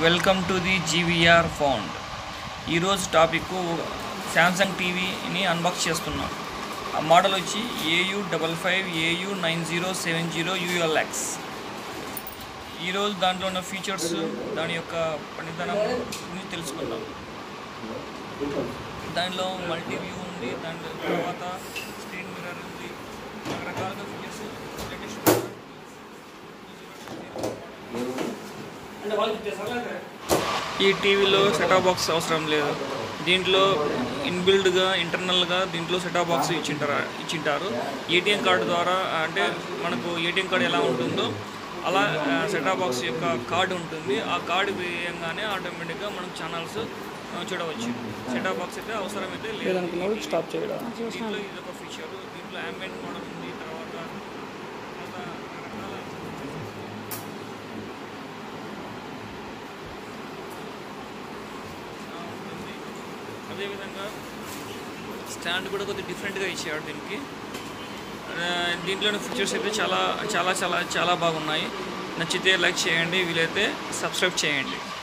welcome to the GVR found ఈరోజు topic Samsung టీవీని unbox చేస్తున్నాం ఆ మోడల్ వచ్చి AU double five AU nine zero seven zero ULX ఈరోజు దాంట్లో ఉన్న ఫీచర్స్ దాని యొక్క పనితనం గురించి తెలుసుకుందాం దానిలో మల్టీ వ్యూ ఉంది దాని తర్వాత స్క్రీన్ మిర్రర్ ఉంది రకరకాలుగా ఫీచర్స్ లేటెస్ట్ ఈ టీవీలో సెటాప్ బాక్స్ అవసరం లేదు దీంట్లో ఇన్బిల్డ్గా ఇంటర్నల్గా దీంట్లో సెటాప్ బాక్స్ ఇచ్చింటారు ఇచ్చింటారు ఏటీఎం కార్డు ద్వారా అంటే మనకు ఏటీఎం కార్డు ఎలా ఉంటుందో అలా సెటాప్ బాక్స్ యొక్క కార్డు ఉంటుంది ఆ కార్డు వేయంగానే ఆటోమేటిక్గా మనం ఛానల్స్ చూడవచ్చు సెటాప్ బాక్స్ అయితే అవసరమైతే లేదు లేదనుకున్నప్పుడు స్టాప్ చేయడం దీంట్లో ఇది ఒక ఫీచర్ దీంట్లో అంబియంట్ మోడల్ ఉంది తర్వాత తర్వాత రకరకాల ఆ, ఉంటుంది అదేవిధంగా స్టాండ్ కూడా కొద్దిగా డిఫరెంట్గా ఇచ్చాడు దీనికి ఆ, దీంట్లోని ఫీచర్స్ అయితే చాలా చాలా చాలా చాలా బాగున్నాయి నచ్చితే లైక్ చేయండి వీలైతే సబ్స్క్రైబ్ చేయండి